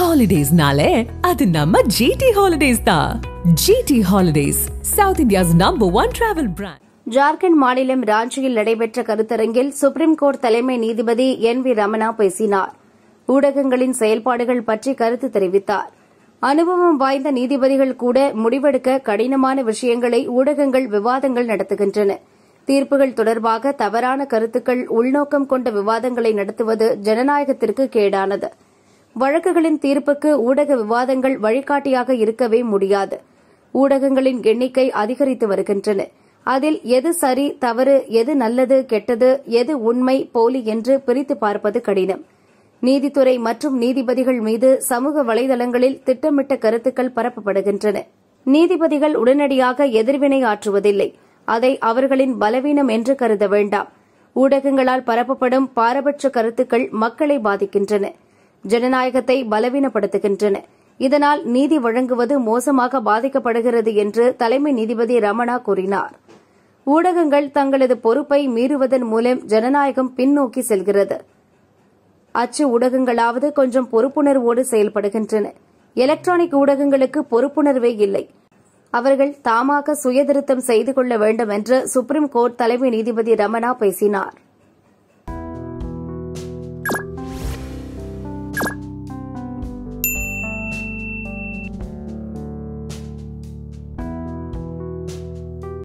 ஹாலிடேஸ்னாலே அது நம்ம ஜிடி ஹாலிடேஸ் தான் GT holidays South India's number one travel brand Jharkhand மாநிலம் ராஞ்சியில் நடைபெற்ற கருத்தரங்கில் சுப்ரீம் கோர்ட் தலைமை நீதிபதி என் வி ரமணா பேசினார் ஊடகங்களின் செயல்பாடுகள் பற்றி கருத்து தெரிவித்தார் அனுபவம் வாய்ந்த நீதிபதிகள் கூட முடிவெடுக்க கடினமான விஷயங்களை ஊடகங்கள் விவாதங்கள் நடத்துகின்றன தீர்ப்புகள் தொடர்பாக தவறான கருத்துக்கள் உள்நோக்கம் கொண்ட விவாதங்களை நடத்துவது ஜனநாயகத்திற்கு கேடானது வழக்குகளின் தீர்ப்புக்கு ஊடக விவாதங்கள் வழிகாட்டியாக இருக்கவே முடியாது ஊடகங்களின் எண்ணிக்கை அதிகரித்து வருகின்றன அதில் எது சரி தவறு எது நல்லது கெட்டது எது உண்மை போலி என்று பிரித்து பார்ப்பது கடினம் நீதித்துறை மற்றும் நீதிபதிகள் மீது சமூக வலைதளங்களில் திட்டமிட்ட கருத்துக்கள் பரப்பப்படுகின்றன நீதிபதிகள் உடனடியாக எதிர்வினை ஆற்றுவதில்லை அதை அவர்களின் பலவீனம் என்று கருத வேண்டாம் ஊடகங்களால் பரப்பப்படும் பாரபட்ச கருத்துக்கள் மக்களை பாதிக்கின்றன ஜனநாயகத்தை பலவீனப்படுத்துகின்றன இதனால் நீதி வழங்குவது மோசமாக பாதிக்கப்படுகிறது என்று தலைமை நீதிபதி ரமணா கூறினார் ஊடகங்கள் தங்களது பொறுப்பை மீறுவதன் மூலம் ஜனநாயகம் பின்னோக்கி செல்கிறது அச்சு ஊடகங்களாவது கொஞ்சம் பொறுப்புணர்வோடு செயல்படுகின்றன எலக்ட்ரானிக் ஊடகங்களுக்கு பொறுப்புணர்வே இல்லை அவர்கள் தாமாக சுயதிருத்தம் செய்து கொள்ள வேண்டும் என்று சுப்ரீம் கோர்ட் தலைமை நீதிபதி ரமணா பேசினார்